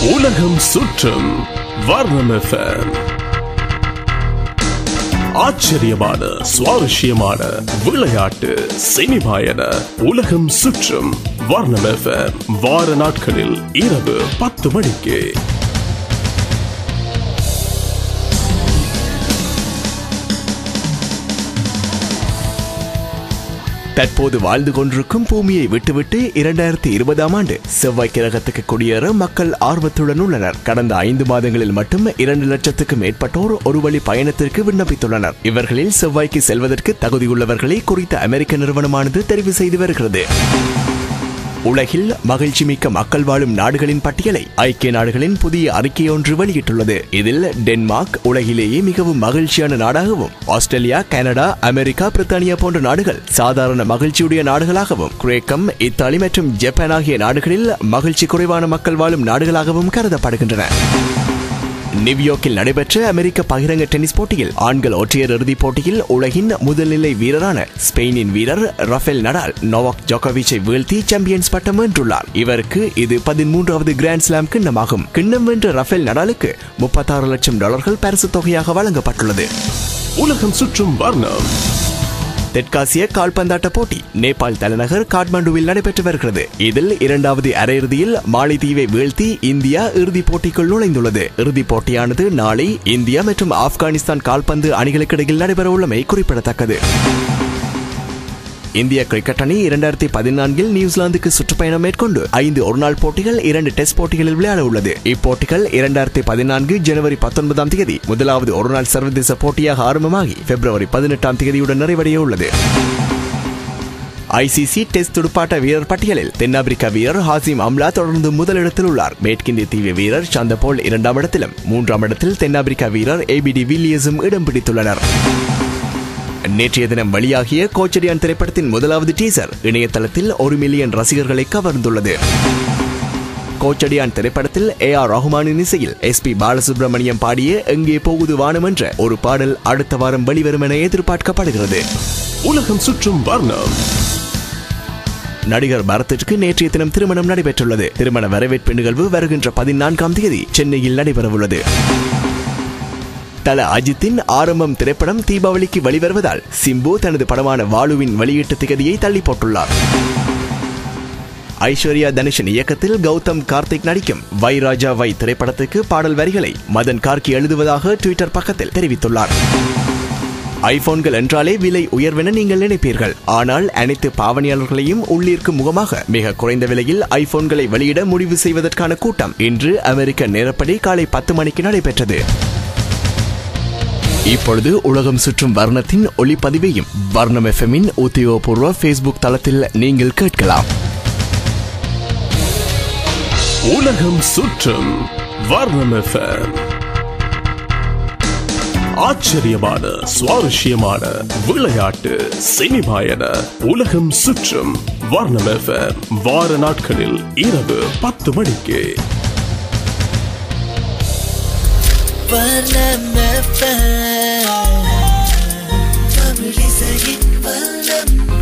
உலகம் சுற்றும் வர்ணம் FM. ஆச்சரியமான சுவாரஸ்யமான விளையாட்டு சினிமா என உலகம் சுற்றும் வர்ணம் FM. வார நாட்களில் இரவு பத்து மணிக்கு தற்போது வாழ்ந்து கொண்டிருக்கும் பூமியை விட்டுவிட்டு இரண்டாயிரத்தி இருபதாம் ஆண்டு செவ்வாய் கிரகத்துக்கு குடியேற மக்கள் ஆர்வத்துடன் உள்ளனர் கடந்த ஐந்து மாதங்களில் மட்டும் இரண்டு லட்சத்துக்கு மேற்பட்டோர் ஒரு வழி பயணத்திற்கு விண்ணப்பித்துள்ளனர் இவர்களில் செவ்வாய்க்கு செல்வதற்கு தகுதியுள்ளவர்களை குறித்த அமெரிக்க நிறுவனமானது தெரிவு செய்து வருகிறது உலகில் மகிழ்ச்சி மிக்க மக்கள் வாழும் நாடுகளின் பட்டியலை ஐக்கிய நாடுகளின் புதிய அறிக்கை ஒன்று வெளியிட்டுள்ளது இதில் டென்மார்க் உலகிலேயே மிகவும் மகிழ்ச்சியான நாடாகவும் ஆஸ்திரேலியா கனடா அமெரிக்கா பிரித்தானியா போன்ற நாடுகள் சாதாரண மகிழ்ச்சியுடைய நாடுகளாகவும் கிரேக்கம் இத்தாலி மற்றும் ஜப்பான் ஆகிய நாடுகளில் மகிழ்ச்சி குறைவான மக்கள் வாழும் நாடுகளாகவும் கருதப்படுகின்றன நியூயார்க்கில் நடைபெற்ற அமெரிக்க பகிரங்க டென்னிஸ் போட்டியில் ஆண்கள் ஒற்றையர் இறுதிப் போட்டியில் உலகின் முதல்நிலை வீரரான ஸ்பெயினின் வீரர் ரஃபேல் நடால் நோவாக் ஜோகோவிச்சை வீழ்த்தி சாம்பியன்ஸ் பட்டம் வென்றுள்ளார் இவருக்கு இது பதிமூன்றாவது கிராண்ட் ஸ்லாம் கிண்ணமாகும் கிண்ணம் வென்ற ரஃபேல் நடாலுக்கு முப்பத்தாறு லட்சம் டாலர்கள் பரிசு தொகையாக வழங்கப்பட்டுள்ளது உலகம் சுற்றும் வர்ணம் தெற்காசிய கால்பந்தாட்ட போட்டி நேபாள் தலைநகர் காட்மாண்டுவில் நடைபெற்று வருகிறது இதில் இரண்டாவது அரையிறுதியில் மாலைதீவை வீழ்த்தி இந்தியா இறுதிப் போட்டிக்குள் நுழைந்துள்ளது இறுதிப் போட்டியானது நாளை இந்தியா மற்றும் ஆப்கானிஸ்தான் கால்பந்து அணிகளுக்கிடையில் நடைபெற உள்ளமை குறிப்பிடத்தக்கது இந்திய கிரிக்கெட் அணி இரண்டாயிரத்தி பதினான்கில் நியூசிலாந்துக்கு சுற்றுப்பயணம் மேற்கொண்டு ஐந்து ஒருநாள் போட்டிகள் இரண்டு டெஸ்ட் போட்டிகளில் விளையாட உள்ளது இப்போட்டிகள் இரண்டாயிரத்தி பதினான்கு ஜனவரி பத்தொன்பதாம் தேதி முதலாவது ஒருநாள் சர்வதேச போட்டியாக ஆரம்பமாகி பிப்ரவரி பதினெட்டாம் தேதியுடன் நிறைவடைய உள்ளது ஐசிசி டெஸ்ட் துடுப்பாட்ட வீரர் பட்டியலில் தென்னாப்பிரிக்க வீரர் ஹாசிம் அம்லா தொடர்ந்து முதலிடத்தில் உள்ளார் மேற்கிந்திய தீவு வீரர் சந்தபோல் இரண்டாம் இடத்திலும் மூன்றாம் இடத்தில் தென்னாப்பிரிக்க வீரர் ஏபிடி வில்லியஸும் இடம் பிடித்துள்ளனர் நேற்றைய தினம் வெளியாகிய கோச்சடியான் திரைப்படத்தின் முதலாவது டீசர் இணையதளத்தில் ஒரு மில்லியன் ரசிகர்களை கவர்ந்துள்ளது கோச்சடியான் திரைப்படத்தில் ஏ ஆர் ரஹ்மானின் இசையில் எஸ் பி பாலசுப்ரமணியம் பாடிய எங்கே போகுது வானம் என்ற ஒரு பாடல் அடுத்த வாரம் வெளிவரும் என எதிர்பார்க்கப்படுகிறது உலகம் சுற்றும் வர்ணம் நடிகர் பரத்திற்கு நேற்றைய தினம் திருமணம் நடைபெற்றுள்ளது திருமண வரவேற்பு நிகழ்வு வருகின்ற பதினான்காம் தேதி சென்னையில் நடைபெறவுள்ளது தல அஜித்தின் ஆரம்பம் திரைப்படம் தீபாவளிக்கு வெளிவருவதால் சிம்பு தனது படமான வாலுவின் வெளியீட்டு திகதியை தள்ளி போட்டுள்ளார் ஐஸ்வர்யா தனுஷன் இயக்கத்தில் கௌதம் கார்த்திக் நடிக்கும் வை ராஜா வை திரைப்படத்துக்கு பாடல் வரிகளை மதன் கார்கி எழுதுவதாக ட்விட்டர் பக்கத்தில் தெரிவித்துள்ளார் ஐபோன்கள் என்றாலே விலை உயர்வென நீங்கள் நினைப்பீர்கள் ஆனால் அனைத்து பாவனையாளர்களையும் உள்ளீர்க்கும் முகமாக மிக குறைந்த விலையில் ஐபோன்களை வெளியிட முடிவு செய்வதற்கான கூட்டம் இன்று அமெரிக்க நேரப்படி காலை பத்து மணிக்கு நடைபெற்றது இப்பொழுது உலகம் சுற்றும் வர்ணத்தின் ஒளிப்பதிவையும் வர்ணம் எஃப்எம்மின் உத்தியோகபூர்வ ஃபேஸ்புக் தளத்தில் நீங்கள் கேட்கலாம் உலகம் சுற்றும் வர்ணம் FM. ஆச்சரியமான சுவாரஸ்யமான விளையாட்டு சினிமா என உலகம் சுற்றும் வர்ணம் FM. வார நாட்களில் இரவு பத்து மணிக்கு வர்ணம் FM. தமிழிசையின் வர்ணம்